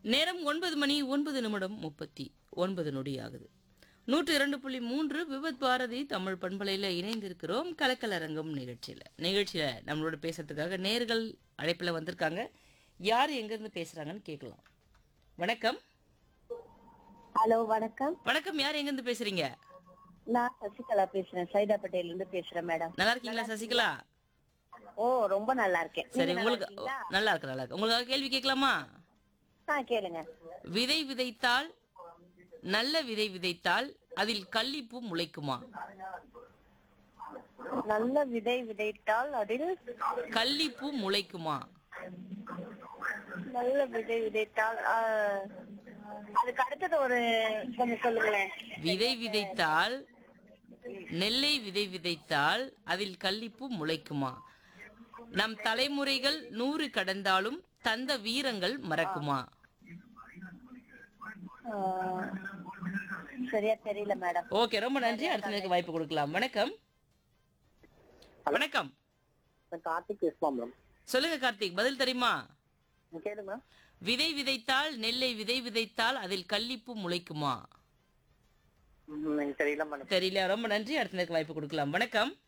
நேரம் ஒன்பது மணி ஒன்பது நிமிடம் முப்பத்தி ஒன்பது நொடி ஆகுது நூற்று இரண்டு புள்ளி மூன்று விபத் பாரதி தமிழ் பண்பலையில் இணைந்திருக்கிறோம் கலக்கலரங்கம் நிகழ்ச்சியில் நிகழ்ச்சியில் நம்மளோட பேசுறதுக்காக நேர்கள் அழைப்பில் வந்திருக்காங்க யார் எங்கேருந்து பேசுகிறாங்கன்னு கேட்கலாம் வணக்கம் ஹலோ வணக்கம் வணக்கம் யார் எங்கேருந்து பேசுறீங்க நான் சசிகலா பேசுறேன் சைதாப்பேட்டையில இருந்து பேசுறேன் மேடம் நல்லா இருக்கீங்களா சசிகலா ஓ ரொம்ப நல்லா இருக்கேன் சரி நீங்க நல்லா உங்களுக்கு இருக்கீங்களா? நல்லா இருக்கு நல்லா இருக்கு உங்களுக்காக கேள்வி கேட்கலாமா ஆ கேளுங்க விதை விதைத்தால் நல்ல விதை விதைத்தால் அதில் கள்ளிப்பூ முளைக்குமா நல்ல விதை விதைத்தால் அதில் கள்ளிப்பூ முளைக்குமா நல்ல விதை விதைத்தால் ஆ, அதுக்கு அடுத்தது ஒரு கொஞ்சம் சொல்லுங்களேன் விதை விதைத்தால் நெல்லை விதை விதைத்தால் அதில் கள்ளிப்பூ முளைக்குமா நம் தலைமுறைகள் நூறு கடந்தாலும் தந்த வீரங்கள் மறக்குமா ஆ, சரியா தெரியல மேடம் ஓகே ரொம்ப நன்றி அடுத்த நேருக்கு வாய்ப்பு கொடுக்கலாம் வணக்கம் வணக்கம் கார்த்திக் பேசுமா மேடம் சொல்லுங்க கார்த்திக் பதில் தெரியுமா கேளுங்க விதை விதைத்தால் நெல்லை விதை விதைத்தால் அதில் கள்ளிப்பூ முளைக்குமா தெரியல மேடம் தெரியல ரொம்ப நன்றி அடுத்த நேருக்கு வாய்ப்பு கொடுக்கலாம் வணக்கம்